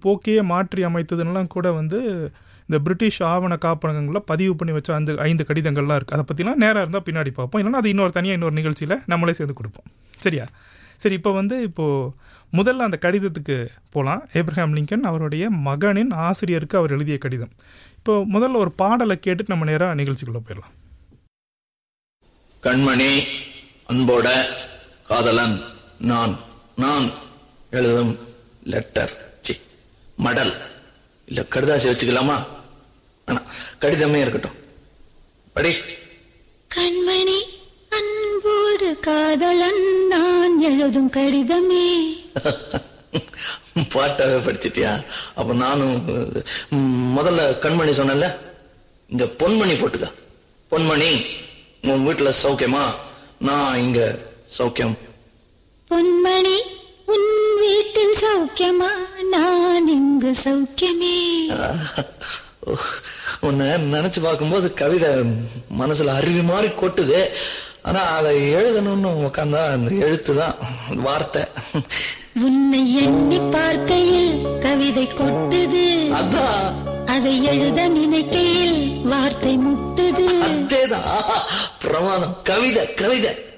போக்கையே மாற்றி அமைத்ததுன்னெலாம் கூட வந்து இந்த பிரிட்டிஷ் ஆவண காப்பகங்களில் பதிவு பண்ணி வச்ச அந்த ஐந்து கடிதங்கள்லாம் இருக்குது அதை பற்றிலாம் நேராக இருந்தால் பின்னாடி பார்ப்போம் இல்லைன்னா அது இன்னொரு தனியாக இன்னொரு நிகழ்ச்சியில் நம்மளே சேர்ந்து கொடுப்போம் சரியா சரி இப்போ வந்து இப்போது முதல்ல அந்த கடிதத்துக்கு போகலாம் ஏப்ரஹாம் லிங்கன் அவருடைய மகனின் ஆசிரியருக்கு அவர் எழுதிய கடிதம் இப்போ முதல்ல ஒரு பாடலை கேட்டுட்டு நம்ம நேராக நிகழ்ச்சிக்குள்ளே போயிடலாம் கண்மணி அன்போட காதலன் நான் நான் எழுதும் லெட்டர் சி மடல் இல்ல கடுதாசி வச்சுக்கலாமா ஆனா கடிதமே இருக்கட்டும் படி கண்மணி அன்போடு காதலன் நான் எழுதும் கடிதமே பாட்டாவே படிச்சிட்டியா அப்ப நானும் ம், முதல்ல கண்மணி சொன்னேன்ல இங்க பொன்மணி போட்டுக்க பொன்மணி உன் வீட்டுல சௌக்கியமா நான் இங்க சௌக்கியம் பொன்மணி உன் வீட்டில் சௌக்கியமா நான் இங்கு சௌக்கியமே உன்னை நினைச்சு பார்க்கும்போது கவிதை மனசுல அருவி மாதிரி கொட்டுது ஆனா அதை எழுதணும்னு உக்காந்தா அந்த எழுத்து தான் வார்த்தை உன்னை எண்ணி பார்க்கையில் கவிதை கொட்டுது அதான் அதை எழுத நினைக்கையில் வார்த்தை முட்டுது அதேதான் பிரமாதம் கவிதை கவிதை